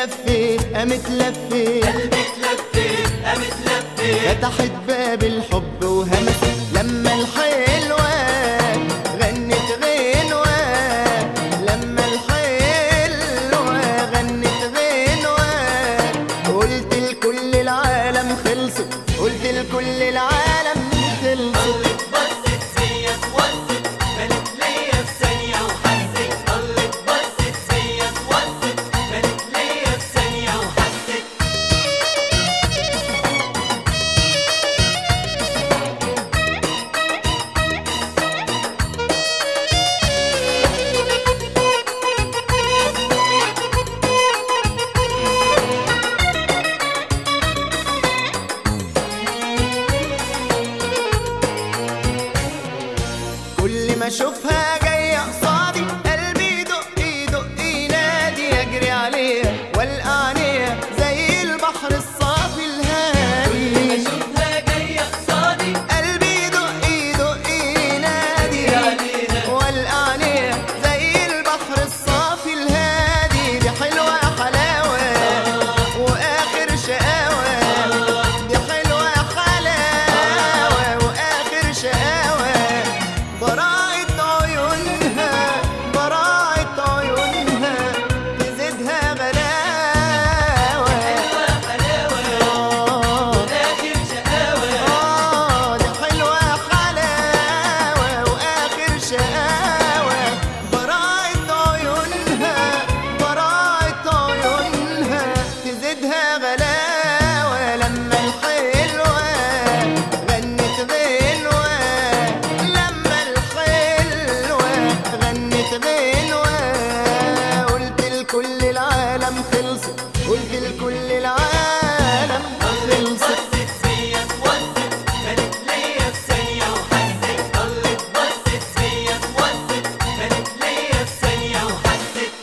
لفيت قامت لفيت قلبك لفيت قامت لفيت فتحت باب الحب وهمست لما الحلوة غنت غنوة لما الحلوة غنت غنوة قلت لكل العالم خلصت قلت لكل العالم خلصت ضلت بصت فيا اتوسط بنت ليا في ثانية وحست ضلت بصت فيا اتوسط بنت ليا في ثانية وحست كل ما اشوفها جايه قصادي قلبي يدق يدق ينادي اجري عليها والقى عينيها زي البحر الصافي الهادي اشوفها جاية قصادي قلبي يدق يدق ينادي عليها. والقى عينيها زي البحر الصافي الهادي دي حلوه حلاوه واخر شقاوه دي حلوه حلاوه واخر شقاوه براءة عيونها براءة عيونها تزيدها غلاوة حلاوة آه آخر شقاوة آه دي حلوة حلاوة وآخر شقاوة براءة عيونها براءة عيونها تزيدها غلاوة لما الحلوة غنت غنوة لما الحلوة غنت غنوة قلت لكل العالم خلصت قلت لكل العالم خلصت بصت فيا اتوسط بنت ليا في ثانية وحست ضلت بصت فيا اتوسط بنت ليا في ثانية وحست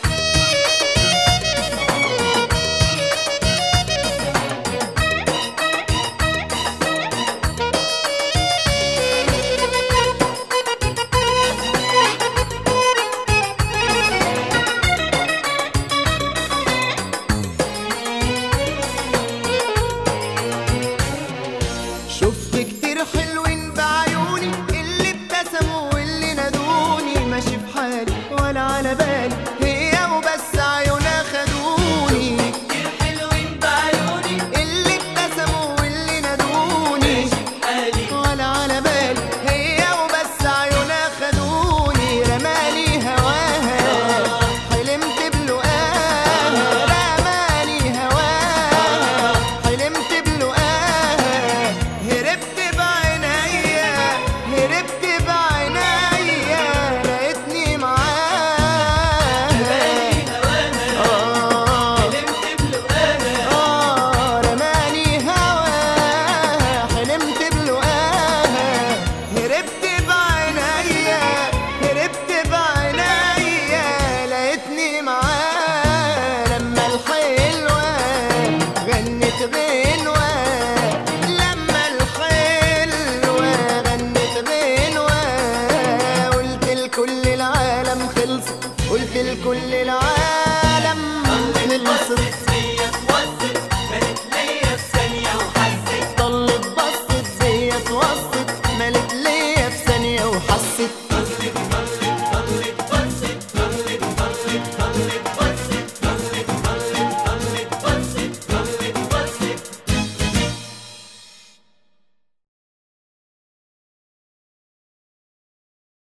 شفت كتير حلوين بعيوني اللي ابتسموا واللي نادوني ماشي في حالي ولا على بالي هي وبس عيونها خدوني كتير حلوين بعيوني اللي ابتسموا واللي نادوني حالي ولا على بالي هي وبس عيونها خدوني رماني هواها حلمت بلقاها رماني هواها حلمت بلقاها هربت بعينيا هربت بعينيا لقيتني معاها آه حلمت بلقاها آه رماني هواها حلمت بلقاها هربت بعينيا هربت بعينيا لقيتني معاها لما الحلوة غنت غنوة لما الحلوة غنت غنوة قلت لكل العالم خلصت قلت لكل العالم خلصت